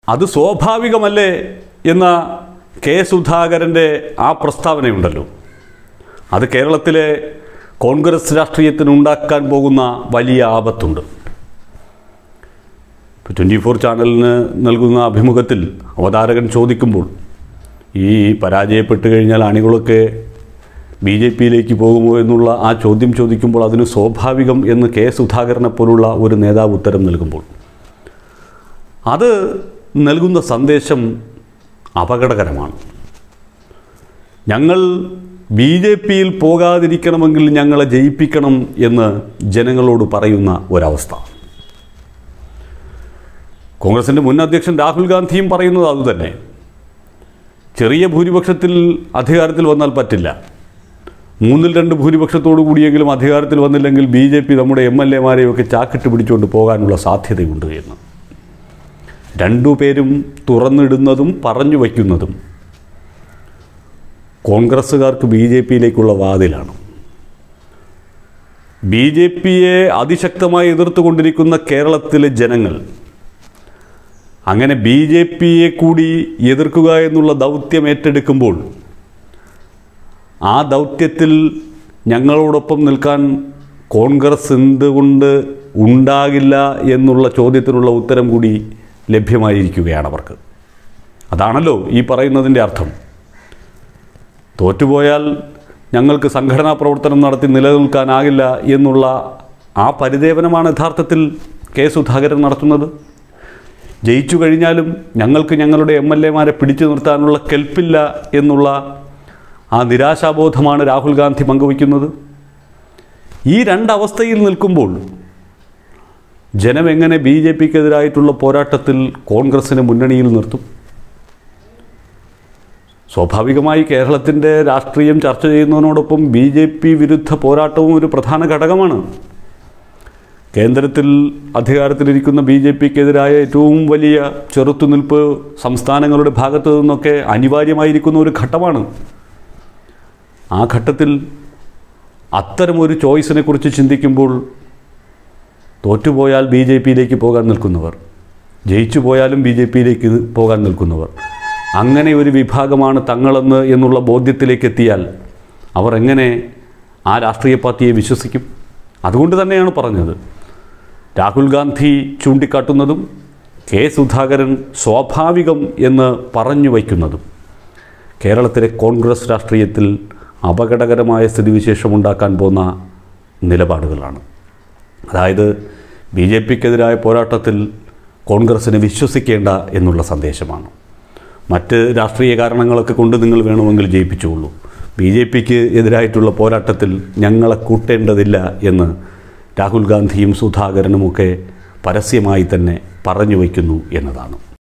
അത് സ്വാഭാവികമല്ലേ എന്ന കെ സുധാകരൻ്റെ ആ പ്രസ്താവനയുണ്ടല്ലോ അത് കേരളത്തിലെ കോൺഗ്രസ് രാഷ്ട്രീയത്തിനുണ്ടാക്കാൻ പോകുന്ന വലിയ ആപത്തുണ്ട് ഇപ്പോൾ ട്വൻറ്റി ഫോർ ചാനലിന് നൽകുന്ന അഭിമുഖത്തിൽ അവതാരകൻ ചോദിക്കുമ്പോൾ ഈ പരാജയപ്പെട്ട് കഴിഞ്ഞാൽ അണികളൊക്കെ ബി ജെ പിയിലേക്ക് പോകുമോ എന്നുള്ള ആ ചോദ്യം ചോദിക്കുമ്പോൾ അതിന് സ്വാഭാവികം എന്ന് കെ സുധാകരനെ പോലുള്ള ഒരു നേതാവ് ഉത്തരം നൽകുമ്പോൾ അത് നൽകുന്ന സന്ദേശം അപകടകരമാണ് ഞങ്ങൾ ബി ജെ പിയിൽ പോകാതിരിക്കണമെങ്കിൽ ഞങ്ങളെ ജയിപ്പിക്കണം എന്ന് ജനങ്ങളോട് പറയുന്ന ഒരവസ്ഥ കോൺഗ്രസിൻ്റെ മുൻ അധ്യക്ഷൻ രാഹുൽ ഗാന്ധിയും പറയുന്നത് അതുതന്നെ ചെറിയ ഭൂരിപക്ഷത്തിൽ അധികാരത്തിൽ വന്നാൽ പറ്റില്ല മൂന്നിൽ രണ്ട് ഭൂരിപക്ഷത്തോടു കൂടിയെങ്കിലും അധികാരത്തിൽ വന്നില്ലെങ്കിൽ ബി ജെ പി നമ്മുടെ എം എൽ എമാരെയൊക്കെ ചാക്കിട്ട് പിടിച്ചുകൊണ്ട് പോകാനുള്ള സാധ്യതയുണ്ട് എന്ന് രണ്ടുപേരും തുറന്നിടുന്നതും പറഞ്ഞു വയ്ക്കുന്നതും കോൺഗ്രസ്സുകാർക്ക് ബി ജെ പിയിലേക്കുള്ള വാതിലാണ് ബി ജെ പിയെ അതിശക്തമായി എതിർത്തുകൊണ്ടിരിക്കുന്ന കേരളത്തിലെ ജനങ്ങൾ അങ്ങനെ ബി ജെ പിയെ കൂടി എതിർക്കുക എന്നുള്ള ദൗത്യം ഏറ്റെടുക്കുമ്പോൾ ആ ദൗത്യത്തിൽ ഞങ്ങളോടൊപ്പം നിൽക്കാൻ കോൺഗ്രസ് എന്തുകൊണ്ട് ഉണ്ടാകില്ല എന്നുള്ള ചോദ്യത്തിനുള്ള ഉത്തരം കൂടി ലഭ്യമായിരിക്കുകയാണ് അവർക്ക് അതാണല്ലോ ഈ പറയുന്നതിൻ്റെ അർത്ഥം തോറ്റുപോയാൽ ഞങ്ങൾക്ക് സംഘടനാ പ്രവർത്തനം നടത്തി നിലനിൽക്കാനാകില്ല എന്നുള്ള ആ പരിദേവനമാണ് യഥാർത്ഥത്തിൽ കെ സുധാകരൻ നടത്തുന്നത് ജയിച്ചു കഴിഞ്ഞാലും ഞങ്ങൾക്ക് ഞങ്ങളുടെ എം എൽ എമാരെ പിടിച്ചു നിർത്താനുള്ള കെൽപ്പില്ല എന്നുള്ള ആ നിരാശാബോധമാണ് രാഹുൽ ഗാന്ധി പങ്കുവയ്ക്കുന്നത് ഈ രണ്ടവസ്ഥയിൽ നിൽക്കുമ്പോൾ ജനം എങ്ങനെ ബി ജെ പിക്കെതിരായിട്ടുള്ള പോരാട്ടത്തിൽ കോൺഗ്രസിനെ മുന്നണിയിൽ നിർത്തും സ്വാഭാവികമായി കേരളത്തിൻ്റെ രാഷ്ട്രീയം ചർച്ച ചെയ്യുന്നതിനോടൊപ്പം ബി ജെ പി വിരുദ്ധ പോരാട്ടവും ഒരു പ്രധാന ഘടകമാണ് കേന്ദ്രത്തിൽ അധികാരത്തിലിരിക്കുന്ന ബി ജെ പിക്കെതിരായ ഏറ്റവും വലിയ ചെറുത്തുനിൽപ്പ് സംസ്ഥാനങ്ങളുടെ ഭാഗത്തു നിന്നൊക്കെ അനിവാര്യമായിരിക്കുന്ന ഒരു ഘട്ടമാണ് ആ ഘട്ടത്തിൽ അത്തരമൊരു ചോയ്സിനെ കുറിച്ച് ചിന്തിക്കുമ്പോൾ തോറ്റുപോയാൽ ബി ജെ പിയിലേക്ക് പോകാൻ നിൽക്കുന്നവർ ജയിച്ചു പോയാലും ബി ജെ പിയിലേക്ക് പോകാൻ നിൽക്കുന്നവർ അങ്ങനെ ഒരു വിഭാഗമാണ് തങ്ങളെന്ന് എന്നുള്ള ബോധ്യത്തിലേക്ക് എത്തിയാൽ അവർ എങ്ങനെ ആ രാഷ്ട്രീയ പാർട്ടിയെ വിശ്വസിക്കും അതുകൊണ്ട് തന്നെയാണ് പറഞ്ഞത് രാഹുൽ ഗാന്ധി ചൂണ്ടിക്കാട്ടുന്നതും കെ സുധാകരൻ സ്വാഭാവികം എന്ന് പറഞ്ഞു വയ്ക്കുന്നതും കേരളത്തിലെ കോൺഗ്രസ് രാഷ്ട്രീയത്തിൽ അപകടകരമായ സ്ഥിതിവിശേഷമുണ്ടാക്കാൻ പോകുന്ന നിലപാടുകളാണ് അതായത് ബി ജെ പിക്കെതിരായ പോരാട്ടത്തിൽ കോൺഗ്രസ്സിനെ വിശ്വസിക്കേണ്ട എന്നുള്ള സന്ദേശമാണ് മറ്റ് രാഷ്ട്രീയ കാരണങ്ങളൊക്കെ കൊണ്ട് നിങ്ങൾ വേണമെങ്കിൽ ജയിപ്പിച്ചുകൊള്ളൂ ബി ജെ പിക്ക് എതിരായിട്ടുള്ള പോരാട്ടത്തിൽ ഞങ്ങളെ കൂട്ടേണ്ടതില്ല എന്ന് രാഹുൽ ഗാന്ധിയും സുധാകരനുമൊക്കെ പരസ്യമായി തന്നെ പറഞ്ഞു വയ്ക്കുന്നു എന്നതാണ്